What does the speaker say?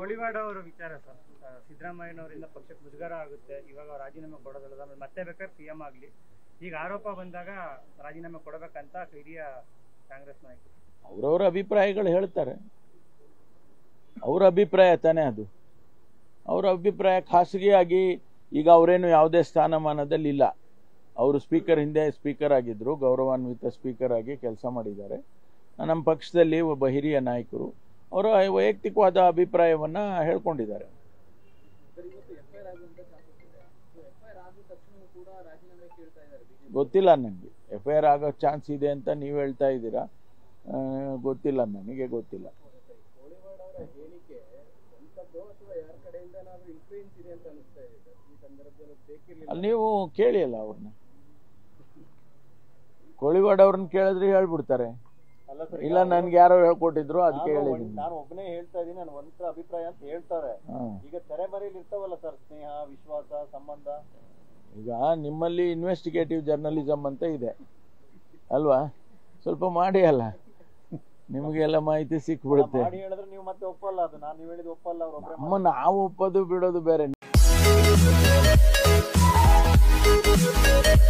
ಕೋಳಿವಾಡ ಅವರ ವಿಚಾರ ಸರ್ ಆ, ಸಿದ್ದರಾಮಯ್ಯನವರಿಂದ ಪಕ್ಷಕ್ಕೆ ಮುಜುಗರ ಆಗುತ್ತೆ ಇವಾಗ ಅವ್ರು ರಾಜೀನಾಮೆ ಕೊಡೋದಿಲ್ಲ ಆಮೇಲೆ ಮತ್ತೆ ಬೇಕಾದ್ರೆ ಸಿ ಎಂ ಆಗಲಿ ಈಗ ಆರೋಪ ಬಂದಾಗ ರಾಜೀನಾಮೆ ಕೊಡಬೇಕಂತ ಹಿರಿಯ ಕಾಂಗ್ರೆಸ್ ನಾಯಕರು ಅವರವರ ಅಭಿಪ್ರಾಯಗಳು ಹೇಳ್ತಾರೆ ಅವರ ಅಭಿಪ್ರಾಯ ತಾನೇ ಅದು ಅವರ ಅಭಿಪ್ರಾಯ ಖಾಸಗಿಯಾಗಿ ಈಗ ಅವರೇನು ಯಾವುದೇ ಸ್ಥಾನಮಾನದಲ್ಲಿ ಇಲ್ಲ ಅವರು ಸ್ಪೀಕರ್ ಹಿಂದೆ ಸ್ಪೀಕರ್ ಆಗಿದ್ರು ಗೌರವಾನ್ವಿತ ಸ್ಪೀಕರ್ ಆಗಿ ಕೆಲಸ ಮಾಡಿದ್ದಾರೆ ನಮ್ಮ ಪಕ್ಷದಲ್ಲಿ ಒಬ್ಬ ಹಿರಿಯ ನಾಯಕರು ಅವರ ವೈಯಕ್ತಿಕವಾದ ಅಭಿಪ್ರಾಯವನ್ನ ಹೇಳ್ಕೊಂಡಿದ್ದಾರೆ ಸರ್ ಇವತ್ತು ಎಫ್ಐಆರ್ ಆಗುವಂತ ಚಾನ್ಸಸ್ ಇದೆ ಎಫ್ಐಆರ್ ಆದ ತಕ್ಷಣ ಕೂಡ ರಾಜೀನಾಮೆ ಕೇಳ್ತಾ ಇದ್ದಾರೆ ಬಿಜೆಪಿ ಗೊತ್ತಿಲ್ಲ ನನಗೆ ಎಫ್ ಐ ಆರ್ ಆಗೋ ಚಾನ್ಸ್ ಇದೆ ಅಂತ ನೀವು ಹೇಳ್ತಾ ಇದ್ದೀರಾ ಆ, ಗೊತ್ತಿಲ್ಲ ನನಗೆ ಗೊತ್ತಿಲ್ಲ ಕೋಳಿವಾಡ ಅವರ ಹೇಳಿಕೆ ಸ್ವಂತದ್ದು ಅಥವಾ ಯಾರ ಕಡೆಯಿಂದ ಏನಾದ್ರು ಇನ್ಫ್ಲೂಯೆನ್ಸ್ ಇದೆ ಅಂತ ಅನಿಸ್ತಾ ಇದೆ ಸರ್ ಈ ಸಂದರ್ಭದಲ್ಲಿ ಬೇಕಿರ್ಲಿಲ್ಲ ಅಲ್ಲಿ ನೀವು ಕೇಳಿ ಅಲ್ಲ ಅವ್ರನ್ನ ಕೋಳಿವಾಡ ಅವ್ರನ್ನ ಕೇಳಿದ್ರೆ ಹೇಳ್ಬಿಡ್ತಾರೆ ಅಲ್ಲ ಸರ್ ಇಲ್ಲ ನನ್ಗೆ ಯಾರೋ ಹೇಳ್ಕೊಟ್ಟಿದ್ರು ಅದಕ್ಕೆ ಹೇಳಿದ್ದೀನಿ ನಾನು ಒಬ್ಬನೇ ಹೇಳ್ತಾ ಇದೀನಿ ನನ್ನ ಒಂದ್ರ ಅಭಿಪ್ರಾಯ ಅಂತ ಹೇಳ್ತಾರೆ ಹಾ. ಈಗ ತೆರೆಮರೆಯಲ್ಲಿ ಇರ್ತಾವಲ್ಲ ಸರ್ ಸ್ನೇಹ ವಿಶ್ವಾಸ ಸಂಬಂಧ ಈಗ ನಿಮ್ಮಲ್ಲಿ ಇನ್ವೆಸ್ಟಿಗೇಟಿವ್ ಜರ್ನಲಿಸಮ್ ಅಂತ ಇದೆ ಅಲ್ವಾ ಸ್ವಲ್ಪ ಮಾಡಿ ಅಲ್ಲ ನಿಮಗೆಲ್ಲ ಮಾಹಿತಿ ಸಿಕ್ಬಿಡುತ್ತೆ ಮಾಡಿ ಹೇಳಿದ್ರೆ ನೀವು ಮತ್ತೆ ಒಪ್ಪಲ್ಲ ಅದು ನಾನು ನೀವು ಹೇಳಿದ ಒಪ್ಪಲ್ಲ ಅವ್ರು ಒಬ್ಬರೇ ನಮ್ಮ ನಾವು ಒಪ್ಪೋದು ಬಿಡೋದು ಬೇರೆ